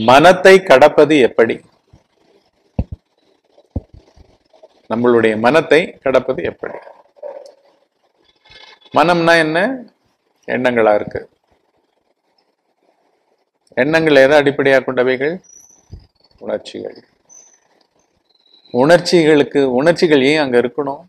மனத்தை கடப்பது எப்படி நம்மளுடைய மனத்தை கடப்பது எப்படி மனம்னா என்ன எண்ணங்களா இருக்கு எண்ணங்கள் எதை அடிப்படையாக கொண்டவைகள் உணர்ச்சிகள் உணர்ச்சிகளுக்கு உணர்ச்சிகள் ஏன் அங்க இருக்கணும்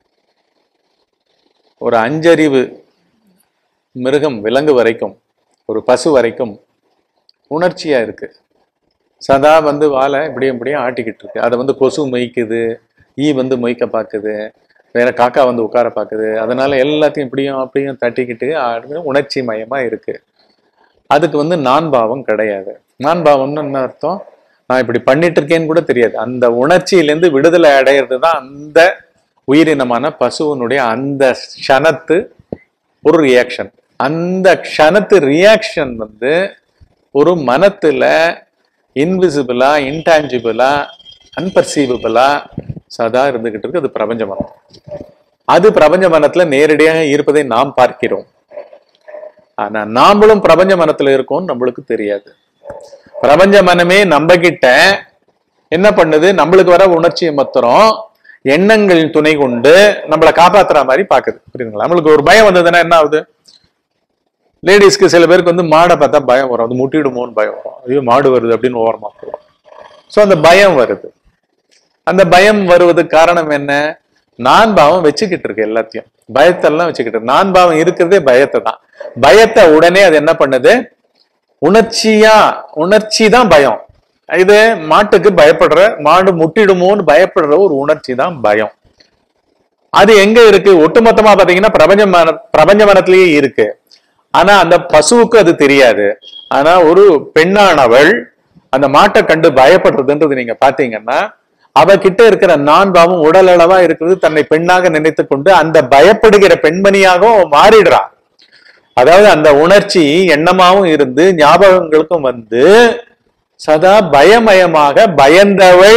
ஒரு அஞ்சறிவு மிருகம் விலங்கு வரைக்கும் ஒரு பசு வரைக்கும் உணர்ச்சியா இருக்கு சதா வந்து வாழை இப்படியும் இப்படியும் ஆட்டிக்கிட்டு இருக்கு அதை வந்து கொசு மொய்க்குது ஈ வந்து மொய்க்க பார்க்குது வேற காக்கா வந்து உட்கார பார்க்குது அதனால எல்லாத்தையும் இப்படியும் அப்படியும் தட்டிக்கிட்டு ஆடுது உணர்ச்சி மயமா இருக்கு அதுக்கு வந்து நான் பாவம் கிடையாது நான் பாவம்னு என்ன அர்த்தம் நான் இப்படி பண்ணிட்டு இருக்கேன்னு கூட தெரியாது அந்த உணர்ச்சியிலேருந்து விடுதலை அடையிறது தான் அந்த உயிரினமான பசுவனுடைய அந்த க்ஷணத்து ஒரு ரியாக்ஷன் அந்த க்ஷணத்து ரியாக்ஷன் வந்து ஒரு மனத்துல இன்விசிபிளா இன்டான்ஜிபிளா அன்பர்சீவபிளா சதா இருந்துகிட்டு இருக்கு அது பிரபஞ்ச மனம் அது பிரபஞ்ச மனத்துல நேரடியாக இருப்பதை நாம் பார்க்கிறோம் ஆனா நாமளும் பிரபஞ்ச மனத்துல இருக்கோம் நம்மளுக்கு தெரியாது பிரபஞ்ச மனமே நம்ம கிட்ட என்ன பண்ணுது நம்மளுக்கு வர உணர்ச்சியை மொத்தம் எண்ணங்களின் துணை கொண்டு நம்மளை காப்பாத்துற மாதிரி பாக்குது புரியுதுங்களா நம்மளுக்கு ஒரு பயம் வந்ததுன்னா என்ன ஆகுது லேடிஸ்க்கு சில பேருக்கு வந்து மாடை பார்த்தா பயம் வரும் அது முட்டிடுமோன்னு பயம் வரும் ஐயோ மாடு வருது அப்படின்னு ஓரமா போகும் ஸோ அந்த பயம் வருது அந்த பயம் வருவதுக்கு காரணம் என்ன நான் பாவம் வச்சுக்கிட்டு இருக்கு எல்லாத்தையும் பயத்தெல்லாம் வச்சுக்கிட்டு இருக்கு. நான் பாவம் இருக்கிறதே பயத்தை தான் பயத்தை உடனே அது என்ன பண்ணுது உணர்ச்சியா உணர்ச்சி தான் பயம் இது மாட்டுக்கு பயப்படுற மாடு முட்டிடுமோன்னு பயப்படுற ஒரு உணர்ச்சி தான் பயம் அது எங்க இருக்கு ஒட்டுமொத்தமா பாத்தீங்கன்னா பிரபஞ்ச மன பிரபஞ்ச மனத்திலேயே இருக்கு ஆனா அந்த பசுவுக்கு அது தெரியாது ஆனா ஒரு பெண்ணானவள் அந்த மாட்டை கண்டு பயப்படுறதுன்றது நீங்க பாத்தீங்கன்னா அவகிட்ட இருக்கிற நான் பாவம் உடல் அளவா இருக்கிறது தன்னை பெண்ணாக நினைத்து கொண்டு அந்த பயப்படுகிற பெண்மணியாகவும் அவ மாறிடுறா அதாவது அந்த உணர்ச்சி எண்ணமாவும் இருந்து ஞாபகங்களுக்கும் வந்து சதா பயமயமாக பயந்தவள்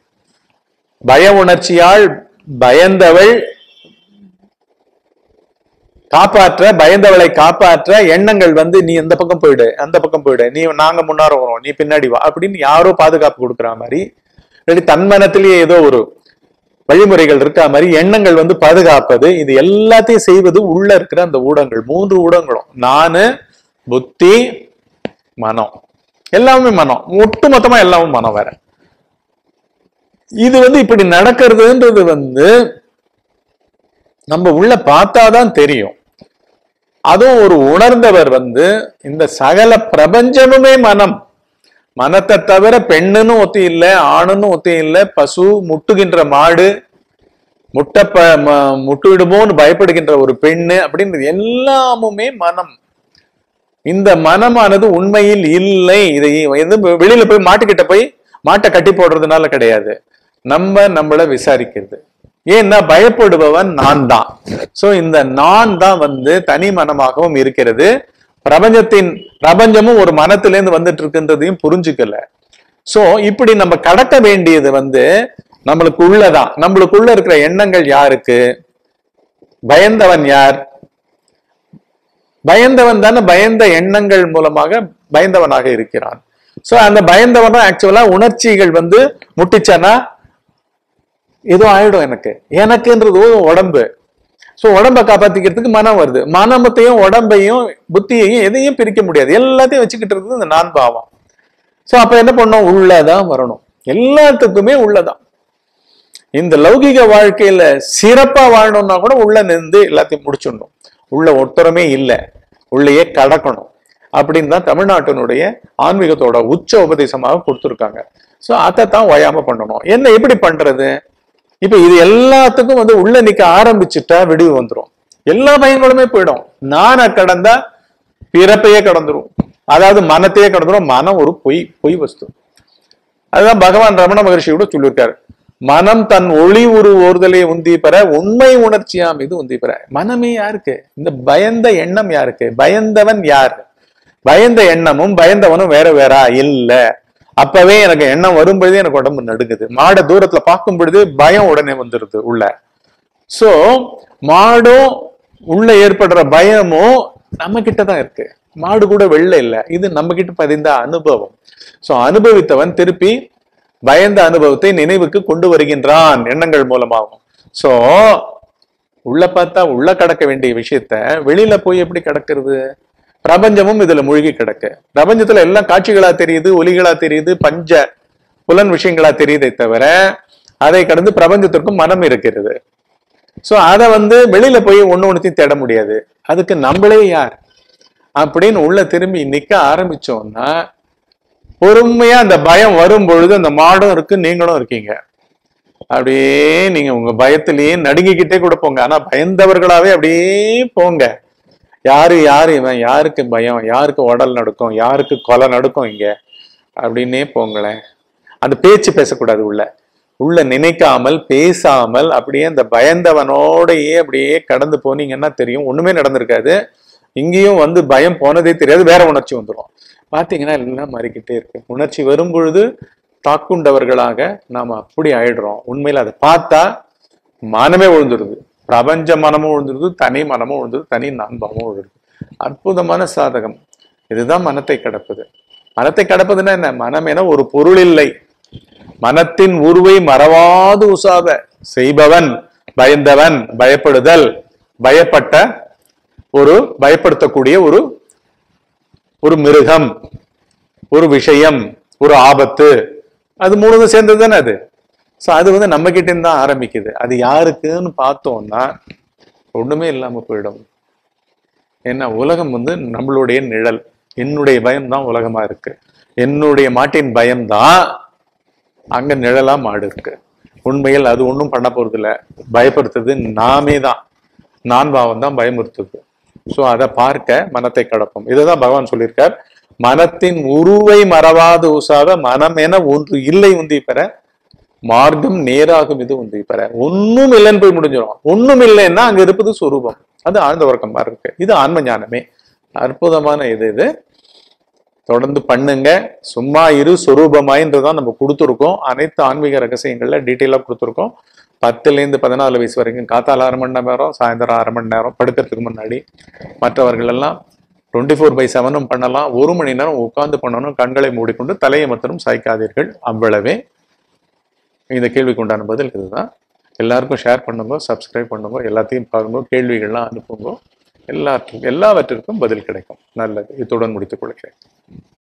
பய உணர்ச்சியால் பயந்தவள் காப்பாற்ற பயந்தவளை காப்பாற்ற எண்ணங்கள் வந்து நீ இந்த பக்கம் போயிடு அந்த பக்கம் போயிடு நீ நாங்க முன்னார வரோம் நீ பின்னாடி வா அப்படின்னு யாரோ பாதுகாப்பு கொடுக்குற மாதிரி இல்லாட்டி தன் மனத்திலேயே ஏதோ ஒரு வழிமுறைகள் இருக்கா மாதிரி எண்ணங்கள் வந்து பாதுகாப்பது இது எல்லாத்தையும் செய்வது உள்ள இருக்கிற அந்த ஊடகங்கள் மூன்று ஊடகங்களும் நானு புத்தி மனம் எல்லாமே மனம் ஒட்டு மொத்தமா எல்லாமும் மனம் வேற இது வந்து இப்படி நடக்கிறதுன்றது வந்து நம்ம உள்ள பார்த்தாதான் தெரியும் அதுவும் ஒரு உணர்ந்தவர் வந்து இந்த சகல பிரபஞ்சமுமே மனம் மனத்தை தவிர பெண்ணுன்னு ஒத்தி இல்லை ஆணுன்னு ஒத்தி இல்லை பசு முட்டுகின்ற மாடு முட்டை ப ம- முட்டுவிடுமோன்னு பயப்படுகின்ற ஒரு பெண்ணு அப்படின்றது எல்லாமுமே மனம் இந்த மனமானது உண்மையில் இல்லை இதை எது வெளியில போய் மாட்டுக்கிட்ட போய் மாட்டை கட்டி போடுறதுனால கிடையாது நம்ம நம்மள விசாரிக்கிறது ஏன்னா பயப்படுபவன் நான் தான் சோ இந்த நான் தான் வந்து தனி மனமாகவும் இருக்கிறது பிரபஞ்சத்தின் பிரபஞ்சமும் ஒரு மனத்திலேருந்து வந்துட்டு இருக்குன்றதையும் புரிஞ்சுக்கல சோ இப்படி நம்ம கடக்க வேண்டியது வந்து நம்மளுக்கு உள்ளதான் நம்மளுக்குள்ள இருக்கிற எண்ணங்கள் யாருக்கு பயந்தவன் யார் பயந்தவன் தானே பயந்த எண்ணங்கள் மூலமாக பயந்தவனாக இருக்கிறான் சோ அந்த பயந்தவன் ஆக்சுவலா உணர்ச்சிகள் வந்து முட்டிச்சானா ஏதோ ஆயிடும் எனக்கு எனக்குன்றது ஒரு உடம்பு சோ உடம்ப காப்பாத்திக்கிறதுக்கு மனம் வருது மனமத்தையும் உடம்பையும் புத்தியையும் எதையும் பிரிக்க முடியாது எல்லாத்தையும் வச்சுக்கிட்டு இருக்குது இந்த நான் பாவம் சோ அப்ப என்ன பண்ணோம் உள்ளதான் வரணும் எல்லாத்துக்குமே உள்ளதான் இந்த லௌகிக வாழ்க்கையில சிறப்பா வாழணும்னா கூட உள்ள நின்று எல்லாத்தையும் முடிச்சிடணும் உள்ள ஒட்டுறமே இல்லை உள்ளேயே கடக்கணும் அப்படின்னு தான் தமிழ்நாட்டினுடைய ஆன்மீகத்தோட உச்ச உபதேசமாக கொடுத்துருக்காங்க ஸோ அதை தான் ஓயாம பண்ணணும் என்ன எப்படி பண்றது இப்ப இது எல்லாத்துக்கும் வந்து உள்ள நிக்க ஆரம்பிச்சுட்டா விடிவு வந்துரும் எல்லா பயங்களுமே போயிடும் நான கடந்தா பிறப்பையே கடந்துரும் அதாவது மனத்தையே கடந்துரும் மனம் ஒரு பொய் பொய் வஸ்து அதுதான் பகவான் ரமண மகர்ஷி கூட சொல்லியிருக்காரு மனம் தன் ஒளி உரு ஓர்தலை உந்தி பெற உண்மை உணர்ச்சியாம் இது உந்தி பெற மனமே யாருக்கு இந்த பயந்த எண்ணம் யாருக்கு பயந்தவன் யார் பயந்த எண்ணமும் பயந்தவனும் வேற வேறா இல்ல அப்பவே எனக்கு எண்ணம் வரும் பொழுதே எனக்கு உடம்பு நடுங்குது மாடை தூரத்துல பார்க்கும் பொழுது பயம் உடனே வந்துருது உள்ள சோ மாடும் உள்ள ஏற்படுற பயமும் நம்ம கிட்ட தான் இருக்கு மாடு கூட வெளில இல்ல இது நம்ம கிட்ட பதிந்த அனுபவம் சோ அனுபவித்தவன் திருப்பி பயந்த அனுபவத்தை நினைவுக்கு கொண்டு வருகின்றான் எண்ணங்கள் மூலமாகும் சோ உள்ள பார்த்தா உள்ள கடக்க வேண்டிய விஷயத்த வெளியில போய் எப்படி கடக்கிறது பிரபஞ்சமும் இதுல மூழ்கி கிடக்கு பிரபஞ்சத்துல எல்லாம் காட்சிகளா தெரியுது ஒலிகளா தெரியுது பஞ்ச புலன் விஷயங்களா தெரியுதே தவிர அதை கடந்து பிரபஞ்சத்திற்கும் மனம் இருக்கிறது சோ அதை வந்து வெளியில போய் ஒண்ணு ஒண்ணுத்தையும் தேட முடியாது அதுக்கு நம்மளே யார் அப்படின்னு உள்ள திரும்பி நிக்க ஆரம்பிச்சோம்னா பொறுமையா அந்த பயம் வரும் பொழுது அந்த மாடும் இருக்கு நீங்களும் இருக்கீங்க அப்படியே நீங்க உங்க பயத்திலேயே நடுங்கிக்கிட்டே கூட போங்க ஆனா பயந்தவர்களாவே அப்படியே போங்க யாரு யாரு இவன் யாருக்கு பயம் யாருக்கு உடல் நடுக்கும் யாருக்கு கொலை நடுக்கும் இங்க அப்படின்னே போங்களேன் அந்த பேச்சு பேசக்கூடாது உள்ள உள்ள நினைக்காமல் பேசாமல் அப்படியே அந்த பயந்தவனோடையே அப்படியே கடந்து போனீங்கன்னா தெரியும் ஒண்ணுமே நடந்திருக்காது இங்கேயும் வந்து பயம் போனதே தெரியாது வேற உணர்ச்சி வந்துடும் பாத்தீங்கன்னா எல்லாம் மாறிக்கிட்டே இருக்கு உணர்ச்சி வரும் பொழுது தாக்குண்டவர்களாக நாம அப்படி ஆயிடுறோம் உண்மையில அதை பார்த்தா மனமே விழுந்துருது பிரபஞ்ச மனமும் விழுந்துருது தனி மனமும் விழுந்துருது தனி நான்பாவும் விழுந்துருது அற்புதமான சாதகம் இதுதான் மனத்தை கடப்பது மனத்தை கடப்பதுன்னா என்ன மனம் என ஒரு பொருள் இல்லை மனத்தின் உருவை மறவாது உசாவ செய்பவன் பயந்தவன் பயப்படுதல் பயப்பட்ட ஒரு பயப்படுத்தக்கூடிய ஒரு ஒரு மிருகம் ஒரு விஷயம் ஒரு ஆபத்து அது மூணுதும் சேர்ந்தது தானே அது ஸோ அது வந்து நம்ம கிட்ட இருந்து தான் ஆரம்பிக்குது அது யாருக்குன்னு பார்த்தோம்னா ஒண்ணுமே இல்லாம போயிடும் ஏன்னா உலகம் வந்து நம்மளுடைய நிழல் என்னுடைய பயம் தான் உலகமா இருக்கு என்னுடைய மாட்டின் பயம்தான் அங்க நிழலா மாடு இருக்கு உண்மையில் அது ஒன்றும் பண்ண போறது இல்ல பயப்படுத்துறது நாமே தான் நான் பாவம் தான் பயமுறுத்துது ஸோ அதை பார்க்க மனத்தை கடப்போம் இதுதான் பகவான் சொல்லியிருக்கார் மனத்தின் உருவை மறவாது உசாத மனம் என ஒன்று இல்லை உந்தி பெற மார்க்கம் நேராகும் இது உந்தி பெற ஒண்ணும் இல்லைன்னு போய் முடிஞ்சிடும் ஒண்ணும் இல்லைன்னா அங்க இருப்பது சுரூபம் அது ஆழ்ந்த உறக்கம் மாதிரி இருக்கு இது ஆன்ம ஞானமே அற்புதமான இது இது தொடர்ந்து பண்ணுங்க சும்மா இரு சொரூபமாயின்றதான் நம்ம கொடுத்துருக்கோம் அனைத்து ஆன்மீக ரகசியங்கள்ல டீட்டெயிலாக கொடுத்துருக்கோம் பத்துலேருந்து பதினாலு வயசு வரைக்கும் காத்தால அரை மணி நேரம் சாயந்தரம் அரை மணி நேரம் படுக்கிறதுக்கு முன்னாடி மற்றவர்கள் எல்லாம் டுவெண்ட்டி ஃபோர் பை செவனும் பண்ணலாம் ஒரு மணி நேரம் உட்கார்ந்து பண்ணணும் கண்களை மூடிக்கொண்டு தலையை மாத்திரம் சாய்க்காதீர்கள் அவ்வளவே இந்த கேள்விக்கு உண்டான பதில் இதுதான் எல்லாருக்கும் ஷேர் பண்ணுங்க சப்ஸ்கிரைப் பண்ணுங்க எல்லாத்தையும் பாருங்க கேள்விகள்லாம் அனுப்புங்க எல்லாத்துக்கும் எல்லாவற்றிற்கும் பதில் கிடைக்கும் நல்லது இத்துடன் முடித்துக் கொள்கிறேன்